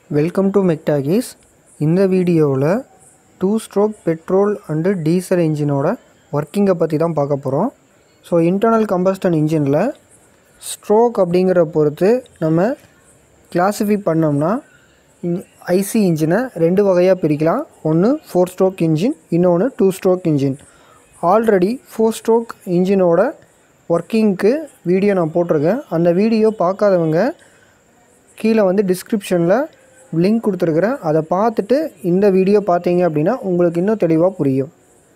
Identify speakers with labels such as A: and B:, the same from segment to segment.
A: welcome to மெக்டாகிஸ் இந்த வீடியோவில் two stroke petrol and diesel இன்ஜினோட ஒர்க்கிங்கை பற்றி தான் பார்க்க போகிறோம் ஸோ இன்டர்னல் கம்பஸ்டன் இன்ஜினில் ஸ்ட்ரோக் அப்படிங்கிற பொறுத்து நம்ம கிளாஸிஃபை பண்ணோம்னா ஐசி இன்ஜினை ரெண்டு வகையாக பிரிக்கலாம் ஒன்று ஃபோர் ஸ்ட்ரோக் இன்ஜின் இன்னொன்று two stroke engine already four stroke இன்ஜினோட ஒர்க்கிங்க்கு வீடியோ நான் போட்டிருக்கேன் அந்த வீடியோ பார்க்காதவங்க கீழே வந்து டிஸ்கிரிப்ஷனில் லிங்க் கொடுத்துருக்குறேன் அதை பார்த்துட்டு இந்த வீடியோ பார்த்தீங்க அப்படின்னா உங்களுக்கு இன்னும் தெளிவாக புரியும்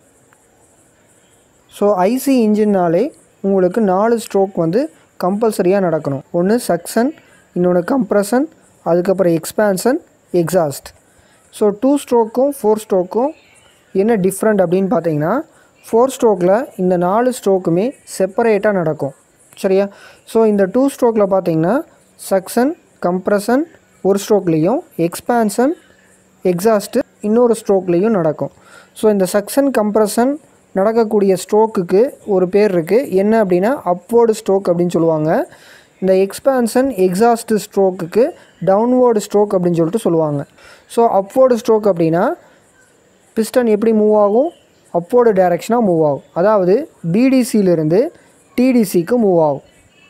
A: ஸோ ஐசி இன்ஜின்னாலே உங்களுக்கு நாலு ஸ்ட்ரோக் வந்து கம்பல்சரியாக நடக்கணும் ஒன்று சக்சன் இன்னொன்று கம்ப்ரஷன் அதுக்கப்புறம் எக்ஸ்பேன்ஷன் எக்ஸாஸ்ட் ஸோ டூ ஸ்ட்ரோக்கும் ஃபோர் ஸ்ட்ரோக்கும் என்ன டிஃப்ரெண்ட் அப்படின்னு பார்த்தீங்கன்னா ஃபோர் ஸ்ட்ரோக்கில் இந்த நாலு ஸ்ட்ரோக்குமே செப்பரேட்டாக நடக்கும் சரியா ஸோ இந்த டூ ஸ்ட்ரோக்கில் பார்த்தீங்கன்னா சக்சன் கம்ப்ரஷன் ஒரு ஸ்ட்ரோக்லேயும் எக்ஸ்பேன்ஷன் எக்ஸாஸ்ட்டு இன்னொரு ஸ்ட்ரோக்லேயும் நடக்கும் ஸோ இந்த சக்சன் கம்ப்ரஷன் நடக்கக்கூடிய ஸ்ட்ரோக்குக்கு ஒரு பேர் இருக்குது என்ன அப்படின்னா அப்வோர்டு ஸ்ட்ரோக் அப்படின்னு சொல்லுவாங்க இந்த எக்ஸ்பேன்ஷன் எக்ஸாஸ்ட் ஸ்ட்ரோக்குக்கு டவுன்வோர்டு ஸ்ட்ரோக் அப்படின்னு சொல்லிட்டு சொல்லுவாங்க ஸோ அப்வோர்டு ஸ்ட்ரோக் அப்படின்னா பிஸ்டன் எப்படி மூவ் ஆகும் அப்வோர்டு டைரெக்ஷனாக மூவ் ஆகும் அதாவது பிடிசியிலிருந்து டிடிசிக்கு மூவ் ஆகும்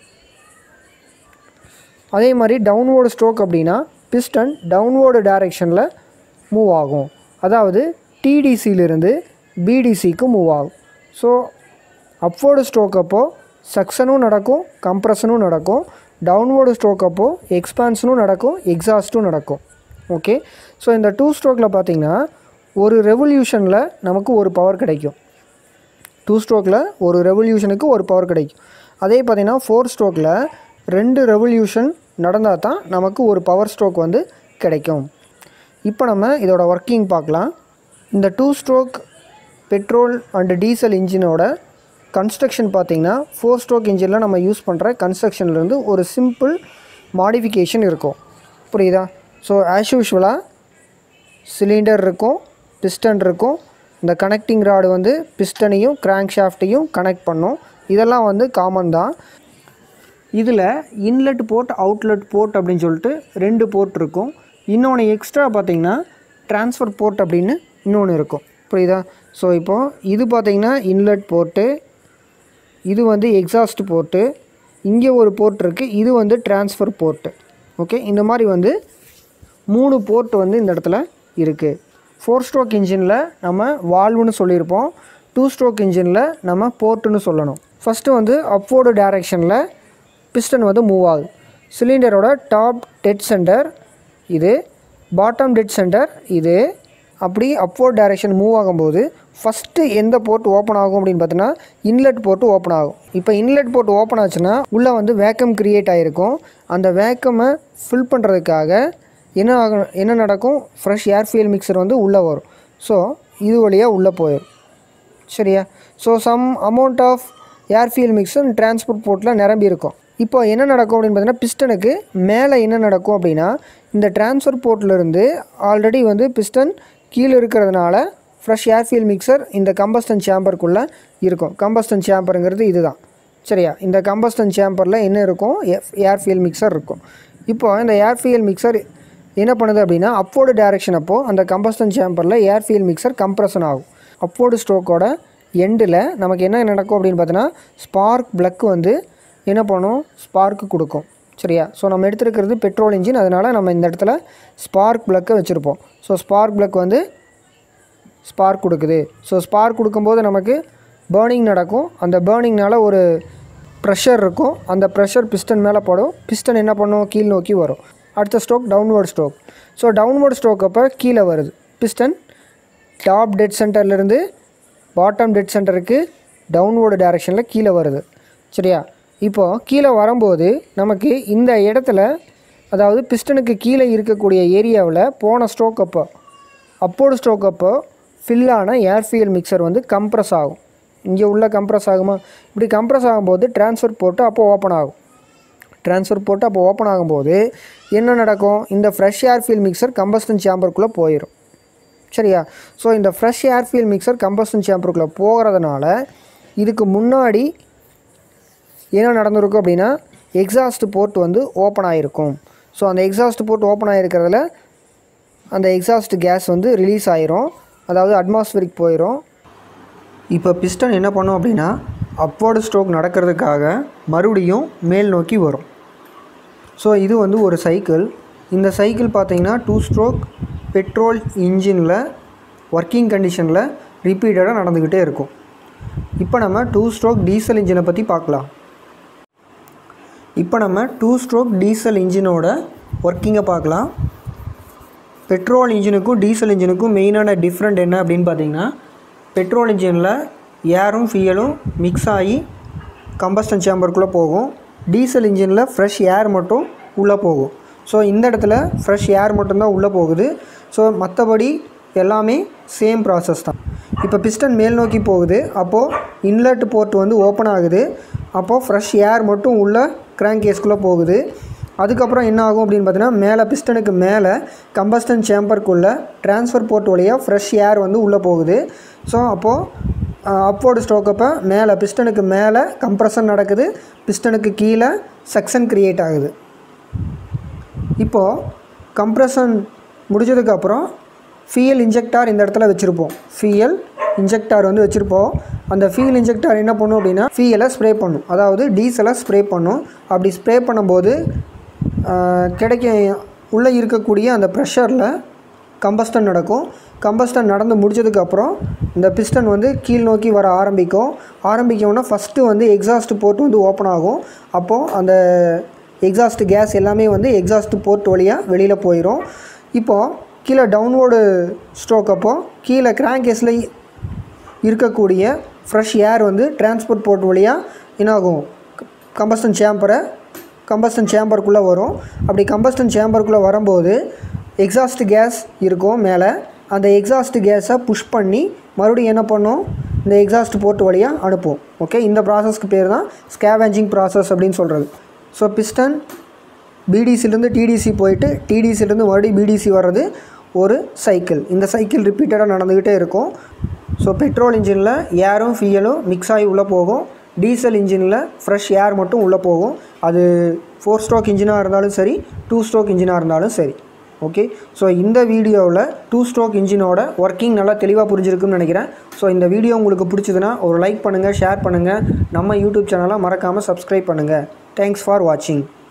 A: அதே மாதிரி டவுன்வோர்டு ஸ்ட்ரோக் அப்படின்னா பிஸ்டன் டவுன்வோர்டு டைரெக்ஷனில் மூவ் ஆகும் அதாவது டிடிசியிலிருந்து பிடிசிக்கு மூவ் ஆகும் ஸோ அப்வோர்டு ஸ்ட்ரோக் அப்போது சக்ஷனும் நடக்கும் கம்ப்ரஷனும் நடக்கும் டவுன்வோர்டு ஸ்ட்ரோக் அப்போது எக்ஸ்பான்ஷனும் நடக்கும் எக்ஸாஸ்ட்டும் நடக்கும் ஓகே ஸோ இந்த டூ ஸ்ட்ரோக்கில் பார்த்தீங்கன்னா ஒரு ரெவல்யூஷனில் நமக்கு ஒரு பவர் கிடைக்கும் டூ ஸ்ட்ரோக்கில் ஒரு ரெவல்யூஷனுக்கு ஒரு பவர் கிடைக்கும் அதே பார்த்திங்கன்னா ஃபோர் ஸ்ட்ரோக்கில் ரெண்டு ரெவல்யூஷன் நடந்தால் தான் நமக்கு ஒரு பவர் ஸ்ட்ரோக் வந்து கிடைக்கும் இப்போ நம்ம இதோட ஒர்க்கிங் பார்க்கலாம் இந்த two stroke petrol and diesel இன்ஜினோட கன்ஸ்ட்ரக்ஷன் பார்த்திங்கன்னா ஃபோர் ஸ்ட்ரோக் இன்ஜினில் நம்ம யூஸ் பண்ணுற கன்ஸ்ட்ரக்ஷன்லேருந்து ஒரு சிம்பிள் மாடிஃபிகேஷன் இருக்கும் புரியுதா ஸோ ஆஸ் யூஷுவலாக சிலிண்டர் இருக்கும் பிஸ்டன் இருக்கும் இந்த கனெக்டிங் ராடு வந்து பிஸ்டனையும் கிராங்க் ஷாஃப்ட்டையும் கனெக்ட் பண்ணும் இதெல்லாம் வந்து காமன் தான் இதில் இன்லெட் போர்ட் அவுட்லெட் போர்ட் அப்படின்னு சொல்லிட்டு ரெண்டு போர்ட் இருக்கும் இன்னொன்று எக்ஸ்ட்ரா பார்த்தீங்கன்னா ட்ரான்ஸ்ஃபர் போர்ட் அப்படின்னு இன்னொன்று இருக்கும் புரியுதா ஸோ இப்போது இது பார்த்தீங்கன்னா இன்லெட் போர்ட்டு இது வந்து எக்ஸாஸ்ட் போர்ட்டு இங்கே ஒரு போர்ட் இருக்குது இது வந்து ட்ரான்ஸ்ஃபர் போர்ட்டு ஓகே இந்த மாதிரி வந்து மூணு போர்ட் வந்து இந்த இடத்துல இருக்குது ஃபோர் ஸ்ட்ரோக் இன்ஜினில் நம்ம வால்வுன்னு சொல்லியிருப்போம் டூ ஸ்ட்ரோக் இன்ஜினில் நம்ம போர்ட்டுன்னு சொல்லணும் ஃபஸ்ட்டு வந்து அப்வோர்டு டைரெக்ஷனில் பிஸ்டன் வந்து மூவ் ஆகுது சிலிண்டரோட டாப் டெட் சென்டர் இது பாட்டம் டெட் சென்டர் இது அப்படி அப்வோர்ட் டைரெக்ஷன் மூவ் ஆகும்போது ஃபஸ்ட்டு எந்த போர்ட் ஓப்பன் ஆகும் அப்படின்னு பார்த்தீங்கன்னா இன்லெட் போர்ட்டு ஓப்பன் ஆகும் இப்போ இன்லெட் போர்ட் ஓப்பன் ஆச்சுன்னா உள்ளே வந்து வேக்கம் க்ரியேட் ஆகிருக்கும் அந்த வேக்கமை ஃபில் பண்ணுறதுக்காக என்ன ஆகும் என்ன நடக்கும் ஃப்ரெஷ் ஏர் ஃபியல் மிக்சர் வந்து உள்ளே வரும் ஸோ இது வழியாக உள்ளே போயிடும் சரியா so some amount of air fuel mixture transport போர்ட்டில் நிரம்பி இருக்கும் இப்போ என்ன நடக்கும் அப்படின்னு பார்த்தீங்கன்னா பிஸ்டனுக்கு மேலே என்ன நடக்கும் அப்படின்னா இந்த டிரான்ஸ்ஃபர் போர்ட்லேருந்து ஆல்ரெடி வந்து பிஸ்டன் கீழே இருக்கிறதுனால ஃப்ரெஷ் ஏர் ஃபியல் மிக்சர் இந்த கம்பஸ்டன் சேம்பருக்குள்ளே இருக்கும் கம்பஸ்டன் சேம்பருங்கிறது இதுதான் சரியா இந்த கம்பஸ்டன் சேம்பரில் என்ன இருக்கும் ஏர் ஃபியல் மிக்சர் இருக்கும் இப்போ இந்த ஏர் ஃபியல் மிக்சர் என்ன பண்ணுது அப்படின்னா அப்வோர்டு டைரெக்ஷன் அப்போது அந்த கம்பஸ்டன் சேம்பரில் ஏர் ஃபியல் மிக்சர் கம்ப்ரஷன் ஆகும் அப்வோர்டு ஸ்ட்ரோக்கோட எண்டில் நமக்கு என்ன நடக்கும் அப்படின்னு பார்த்தீங்கன்னா ஸ்பார்க் ப்ளக் வந்து என்ன பண்ணும் ஸ்பார்க்கு கொடுக்கும் சரியா ஸோ நம்ம எடுத்துருக்கிறது பெட்ரோல் இன்ஜின் அதனால் நம்ம இந்த இடத்துல ஸ்பார்க் ப்ளக்கை வச்சுருப்போம் ஸோ ஸ்பார்க் ப்ளக் வந்து ஸ்பார்க் கொடுக்குது ஸோ ஸ்பார்க் கொடுக்கும்போது நமக்கு பேர்னிங் நடக்கும் அந்த பேர்னிங்னால ஒரு ப்ரெஷர் இருக்கும் அந்த ப்ரெஷர் பிஸ்டன் மேலே போடும் பிஸ்டன் என்ன பண்ணும் கீழ் நோக்கி வரும் அடுத்த stroke downward stroke so downward stroke அப்போ கீழே வருது பிஸ்டன் டாப் டெட் சென்டர்லேருந்து பாட்டம் டெட் சென்டருக்கு டவுன்வோர்டு டைரெக்ஷனில் கீழே வருது சரியா இப்போது கீழே வரும்போது நமக்கு இந்த இடத்துல அதாவது பிஸ்டனுக்கு கீழே இருக்கக்கூடிய ஏரியாவில் போன ஸ்ட்ரோக் அப்போ அப்போடு ஸ்ட்ரோக் அப்போ ஃபில்லான ஏர்ஃபியல் மிக்சர் வந்து கம்ப்ரஸ் ஆகும் இங்கே உள்ள கம்ப்ரஸ் ஆகுமா இப்படி கம்ப்ரஸ் ஆகும்போது ட்ரான்ஸ்ஃபர் போட்டு அப்போ ஓப்பன் ஆகும் ட்ரான்ஸ்ஃபர் போட்டு அப்போ ஓப்பன் ஆகும்போது என்ன நடக்கும் இந்த ஃப்ரெஷ் ஏர்ஃபியல் மிக்சர் கம்பஸ்டன் சேம்பருக்குள்ளே போயிடும் சரியா ஸோ இந்த ஃப்ரெஷ் ஏர்ஃபியல் மிக்சர் கம்பஸ்டன் சேம்பருக்குள்ளே போகிறதுனால இதுக்கு முன்னாடி என்ன நடந்திருக்கும் அப்படின்னா எக்ஸாஸ்ட் போர்ட் வந்து ஓப்பன் ஆகிருக்கும் ஸோ அந்த எக்ஸாஸ்ட் போர்ட் ஓப்பன் ஆகிருக்கிறதுல அந்த எக்ஸாஸ்ட் கேஸ் வந்து ரிலீஸ் ஆயிரும் அதாவது அட்மாஸ்பியரிக் போயிடும் இப்போ பிஸ்டன் என்ன பண்ணும் அப்படின்னா அப்வர்டு ஸ்ட்ரோக் நடக்கிறதுக்காக மறுபடியும் மேல் நோக்கி வரும் ஸோ இது வந்து ஒரு சைக்கிள் இந்த சைக்கிள் பார்த்தீங்கன்னா டூ ஸ்ட்ரோக் பெட்ரோல் இன்ஜினில் ஒர்க்கிங் கண்டிஷனில் ரிப்பீட்டடாக நடந்துக்கிட்டே இருக்கும் இப்போ நம்ம டூ ஸ்ட்ரோக் டீசல் இன்ஜினை பற்றி பார்க்கலாம் இப்போ நம்ம டூ ஸ்ட்ரோக் டீசல் இன்ஜினோட ஒர்க்கிங்கை பார்க்கலாம் பெட்ரோல் இன்ஜினுக்கும் டீசல் இன்ஜினுக்கும் மெயினான டிஃப்ரெண்ட் என்ன அப்படின்னு பார்த்தீங்கன்னா பெட்ரோல் இன்ஜினில் ஏரும் ஃபியலும் மிக்ஸ் ஆகி கம்பஸ்டன் சேம்பருக்குள்ளே போகும் டீசல் இன்ஜினில் ஃப்ரெஷ் ஏர் மட்டும் உள்ளே போகும் ஸோ இந்த இடத்துல ஃப்ரெஷ் ஏர் மட்டும்தான் உள்ளே போகுது ஸோ மற்றபடி எல்லாமே சேம் ப்ராசஸ் தான் இப்போ பிஸ்டன் மேல் நோக்கி போகுது அப்போது இன்லெட் போர்ட் வந்து ஓப்பன் ஆகுது அப்போது ஃப்ரெஷ் ஏர் மட்டும் உள்ள கிராங்க் கேஸ்குள்ளே போகுது அதுக்கப்புறம் என்ன ஆகும் அப்படின்னு பார்த்தீங்கன்னா மேலே பிஸ்டனுக்கு மேலே கம்பஸ்டன் சேம்பருக்குள்ளே ட்ரான்ஸ்ஃபர் போர்ட் வழியாக ஃப்ரெஷ் ஏர் வந்து உள்ளே போகுது ஸோ அப்போது அப்வோர்டு ஸ்ட்ரோக்கப்போ மேலே பிஸ்டனுக்கு மேலே கம்ப்ரஷன் நடக்குது பிஸ்டனுக்கு கீழே செக்ஷன் க்ரியேட் ஆகுது இப்போது கம்ப்ரஷன் முடிஞ்சதுக்கப்புறம் ஃபியல் இன்ஜெக்டார் இந்த இடத்துல வச்சுருப்போம் ஃபியல் இன்ஜெக்டார் வந்து வச்சுருப்போம் அந்த ஃபியல் இன்ஜெக்டார் என்ன பண்ணும் அப்படின்னா ஃபியலை ஸ்ப்ரே பண்ணும் அதாவது டீசலை ஸ்ப்ரே பண்ணும் அப்படி ஸ்ப்ரே பண்ணும்போது ஆஹ், கிடைக்க உள்ளே இருக்கக்கூடிய அந்த ப்ரெஷரில் கம்பஸ்டன் நடக்கும் கம்பஸ்டன் நடந்து முடிச்சதுக்கப்புறம் இந்த பிஸ்டன் வந்து கீழ் நோக்கி வர ஆரம்பிக்கும் ஆரம்பிக்கவுடனே ஃபஸ்ட்டு வந்து எக்ஸாஸ்ட் போர்ட் வந்து ஓப்பன் ஆகும் அப்போது அந்த எக்ஸாஸ்ட் கேஸ் எல்லாமே வந்து எக்ஸாஸ்ட் போர்ட் வழியாக வெளியில் போயிடும் இப்போது கீழே டவுன்வோர்டு ஸ்ட்ரோக் அப்போ கீழே கிராங்க் கேஸில் இருக்கக்கூடிய ஃப்ரெஷ் ஏர் வந்து டிரான்ஸ்போர்ட் போர்ட் வழியாக என்னாகும் கம்பஸ்டன் சேம்பரை கம்பஸ்டன் சேம்பருக்குள்ளே வரும் அப்படி கம்பஸ்டன் சேம்பருக்குள்ளே வரும்போது எக்ஸாஸ்ட் கேஸ் இருக்கும் மேலே அந்த எக்ஸாஸ்ட் கேஸை புஷ் பண்ணி மறுபடியும் என்ன பண்ணும் இந்த எக்ஸாஸ்ட் போர்ட் வழியாக அனுப்பும் ஓகே இந்த ப்ராசஸ்க்கு பேர் தான் ஸ்கேவேஞ்சிங் ப்ராசஸ் அப்படின்னு சொல்கிறது ஸோ பிஸ்டன் பிடிசிலேருந்து டிடிசி போயிட்டு டிடிசிலேருந்து மறுபடியும் பிடிசி வர்றது ஒரு சைக்கிள் இந்த சைக்கிள் ரிப்பீட்டடாக நடந்துக்கிட்டே இருக்கும் ஸோ பெட்ரோல் இன்ஜினில் ஏரும் ஃபியலும் மிக்ஸ் ஆகி உள்ளே போகும் டீசல் இன்ஜினில் ஃப்ரெஷ் ஏர் மட்டும் உள்ளே போகும் அது ஃபோர் ஸ்ட்ரோக் இன்ஜினாக இருந்தாலும் சரி டூ ஸ்ட்ரோக் இன்ஜினாக இருந்தாலும் சரி ஓகே ஸோ இந்த வீடியோவில் டூ ஸ்ட்ரோக் இன்ஜினோட ஒர்க்கிங் நல்லா தெளிவாக புரிஞ்சிருக்குன்னு நினைக்கிறேன் ஸோ இந்த வீடியோ உங்களுக்கு பிடிச்சதுன்னா ஒரு லைக் பண்ணுங்கள் ஷேர் பண்ணுங்கள் நம்ம யூடியூப் சேனலை மறக்காமல் சப்ஸ்கிரைப் பண்ணுங்கள் தேங்க்ஸ் ஃபார் வாட்சிங்